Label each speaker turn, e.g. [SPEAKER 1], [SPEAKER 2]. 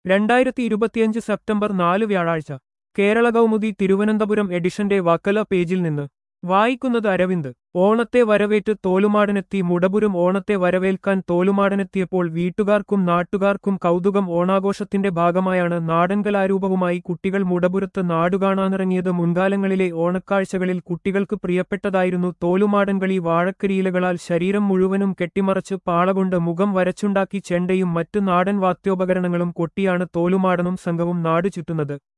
[SPEAKER 1] രണ്ടായിരത്തി ഇരുപത്തിയഞ്ച് സെപ്റ്റംബർ നാല് വ്യാഴാഴ്ച കേരള കൗമുദി തിരുവനന്തപുരം എഡിഷന്റെ വക്കല പേജിൽ നിന്ന് വായിക്കുന്നത് അരവിന്ദ് ഓണത്തെ വരവേറ്റ് തോലുമാടനെത്തി മുടപുരം ഓണത്തെ വരവേൽക്കാൻ തോലുമാടനെത്തിയപ്പോൾ വീട്ടുകാർക്കും നാട്ടുകാർക്കും കൗതുകം ഓണാഘോഷത്തിന്റെ ഭാഗമായാണ് നാടൻ കലാരൂപവുമായി കുട്ടികൾ മുടപുരത്ത് നാടുകാണാനിറങ്ങിയത് മുൻകാലങ്ങളിലെ ഓണക്കാഴ്ചകളിൽ കുട്ടികൾക്ക് പ്രിയപ്പെട്ടതായിരുന്നു തോലുമാടൻകളി വാഴക്കരിയിലകളാൽ ശരീരം മുഴുവനും കെട്ടിമറച്ച് പാളകൊണ്ട് മുഖം വരച്ചുണ്ടാക്കി ചെണ്ടയും മറ്റു നാടൻ വാദ്യോപകരണങ്ങളും കൊട്ടിയാണ് തോലുമാടനും സംഘവും നാടു ചുറ്റുന്നത്